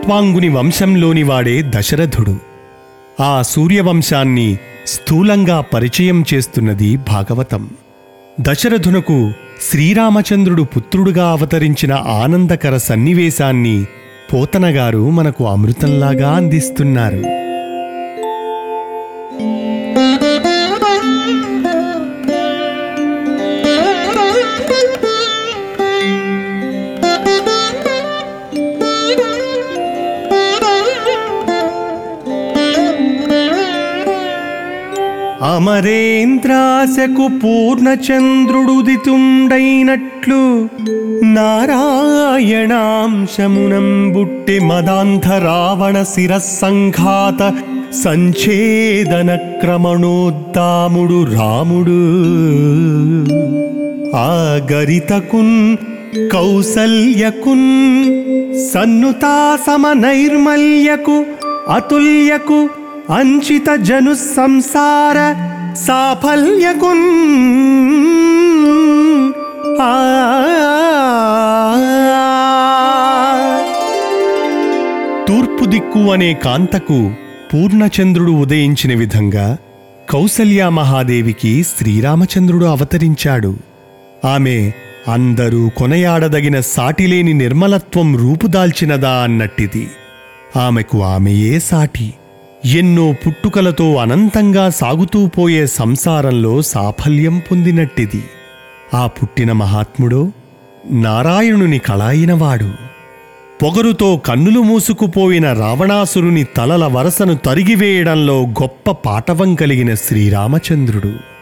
సత్వాంగుని వంశంలోని వాడే దశరథుడు ఆ సూర్యవంశాన్ని స్థూలంగా పరిచయం చేస్తున్నది భాగవతం దశరథునకు శ్రీరామచంద్రుడు పుత్రుడుగా అవతరించిన ఆనందకర సన్నివేశాన్ని పోతనగారు మనకు అమృతంలాగా అందిస్తున్నారు అమరేంద్రాశకు పూర్ణచంద్రుడుదితుండైనట్లు నారాయణాంశమునం బుట్టి మదాంధ రావణ శిరస్సంఘాత సంఛేదన క్రమణోద్దాముడు రాముడు ఆ గరితకున్ కౌసల్యకున్ సన్నుతా సమనైర్మల్యకు అతుల్యకు అంచిత జను సంసార సాఫల్యకున్ ఆ తూర్పు దిక్కు అనే కాంతకు పూర్ణచంద్రుడు ఉదయించిన విధంగా కౌసల్యా మహాదేవికి శ్రీరామచంద్రుడు అవతరించాడు ఆమె అందరూ కొనయాడదగిన సాటిలేని నిర్మలత్వం రూపుదాల్చినదా అన్నట్టిది ఆమెకు ఆమెయే సాటి ఎన్నో పుట్టుకలతో అనంతంగా సాగుతూ పోయే సంసారంలో సాఫల్యం పొందినట్టిది ఆ పుట్టిన మహాత్ముడో నారాయణుని కళాయినవాడు పొగరుతో కన్నులు మూసుకుపోయిన రావణాసురుని తలల వరసను తరిగివేయడంలో గొప్ప పాటవం కలిగిన శ్రీరామచంద్రుడు